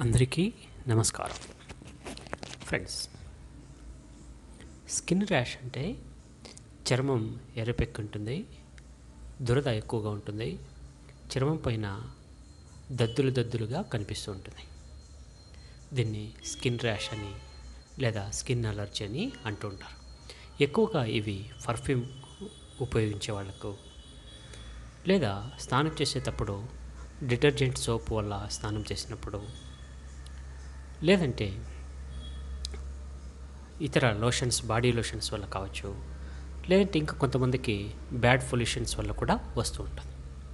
అందరికీ నమస్కారం friends skin rash అంటే చర్మం ఎర్రపెక్కుంటుంది దురద ఎక్కువగా ఉంటుంది చర్మం పైన దద్దులు దద్దులుగా కనిపిస్తూ ఉంటుంది దీన్ని స్కిన్ ర్యాష్ అని లేదా స్కిన్ అలర్జీ అని అంటూ ఉంటారు ఎక్కువగా ఇవి పర్ఫ్యూమ్ ఉపయోగించే వాళ్ళకు లేదా స్నానం చేసేటప్పుడు డిటర్జెంట్ సోప్ వల్ల స్నానం చేసినప్పుడు లేదంటే ఇతర లోషన్స్ బాడీ లోషన్స్ వల్ల కావచ్చు లేదంటే ఇంకా కొంతమందికి బ్యాడ్ పొల్యూషన్స్ వల్ల కూడా వస్తూ ఉంటుంది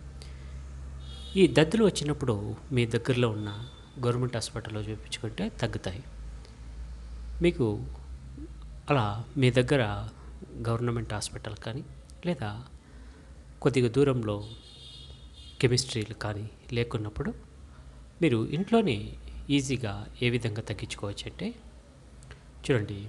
ఈ దద్దులు వచ్చినప్పుడు మీ దగ్గరలో ఉన్న గవర్నమెంట్ హాస్పిటల్లో చూపించుకుంటే తగ్గుతాయి మీకు అలా మీ దగ్గర గవర్నమెంట్ హాస్పిటల్ కానీ లేదా కొద్దిగా దూరంలో కెమిస్ట్రీలు కానీ లేకున్నప్పుడు మీరు ఇంట్లోనే ఈజీగా ఏ విధంగా తగ్గించుకోవచ్చు అంటే చూడండి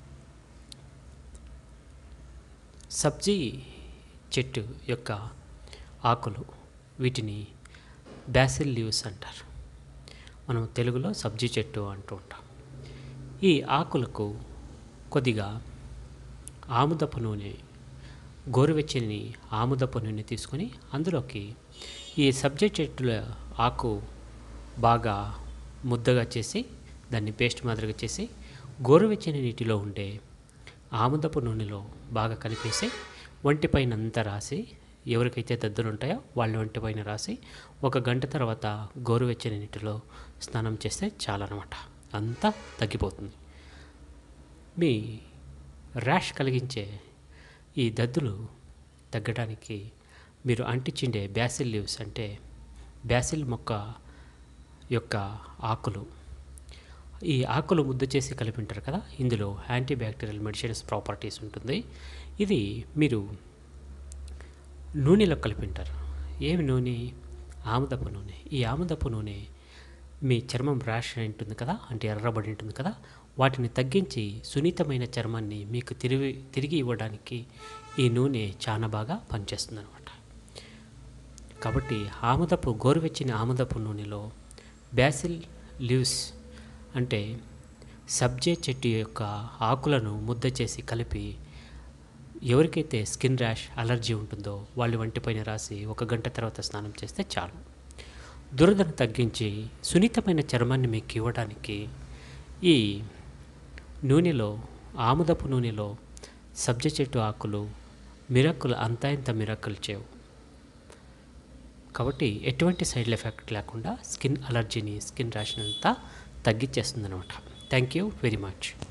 సబ్జీ చెట్టు యొక్క ఆకులు వీటిని బ్యాసిల్ లీవ్స్ అంటారు మనం తెలుగులో సబ్జీ చెట్టు అంటూ ఉంటాం ఈ ఆకులకు కొద్దిగా ఆముదపు నూనె గోరువెచ్చని ఆముదపు నూనె తీసుకొని అందులోకి ఈ సబ్జీ చెట్టుల ఆకు బాగా ముద్దగా చేసి దాన్ని పేస్ట్ మాదిరిగా చేసి గోరువెచ్చని నీటిలో ఉండే ఆముదపు నూనెలో బాగా కలిపేసి వంటిపైన అంతా రాసి ఎవరికైతే దద్దులు ఉంటాయో వాళ్ళ వంటిపైన రాసి ఒక గంట తర్వాత గోరువెచ్చని నీటిలో స్నానం చేస్తే చాలన్నమాట అంతా తగ్గిపోతుంది మీ ర్యాష్ కలిగించే ఈ దద్దులు తగ్గడానికి మీరు అంటించిండే బ్యాసిల్ లీవ్స్ అంటే బ్యాసిల్ మొక్క యొక్క ఆకులు ఈ ఆకులు ముద్ద చేసి కలిపి ఉంటారు కదా ఇందులో యాంటీ బ్యాక్టీరియల్ మెడిసిన్స్ ప్రాపర్టీస్ ఉంటుంది ఇది మీరు నూనెలో కలిపి ఉంటారు ఏమి నూనె ఆముదపు నూనె ఈ ఆముదపు నూనె మీ చర్మం ర్యాష్ అయి ఉంటుంది కదా అంటే ఎర్రబడి ఉంటుంది కదా వాటిని తగ్గించి సున్నితమైన చర్మాన్ని మీకు తిరిగి తిరిగి ఇవ్వడానికి ఈ నూనె చాలా బాగా పనిచేస్తుంది అనమాట కాబట్టి ఆముదపు గోరువెచ్చిన ఆముదపు నూనెలో బ్యాసిల్ లీవ్స్ అంటే సబ్జే చెట్టు యొక్క ఆకులను ముద్ద చేసి కలిపి ఎవరికైతే స్కిన్ ర్యాష్ అలర్జీ ఉంటుందో వాళ్ళ వంటిపైన రాసి ఒక గంట తర్వాత స్నానం చేస్తే చాలు దురదను తగ్గించి సున్నితమైన చర్మాన్ని మీకు ఇవ్వడానికి ఈ నూనెలో ఆముదపు నూనెలో సబ్జ చెట్టు ఆకులు మిరక్కులు అంతా ఇంత మిరక్కులు చేవు కాబట్టి ఎటువంటి సైడ్ ఎఫెక్ట్ లేకుండా స్కిన్ అలర్జీని స్కిన్ ర్యాష్ అంతా తగ్గించేస్తుంది అనమాట థ్యాంక్ యూ వెరీ మచ్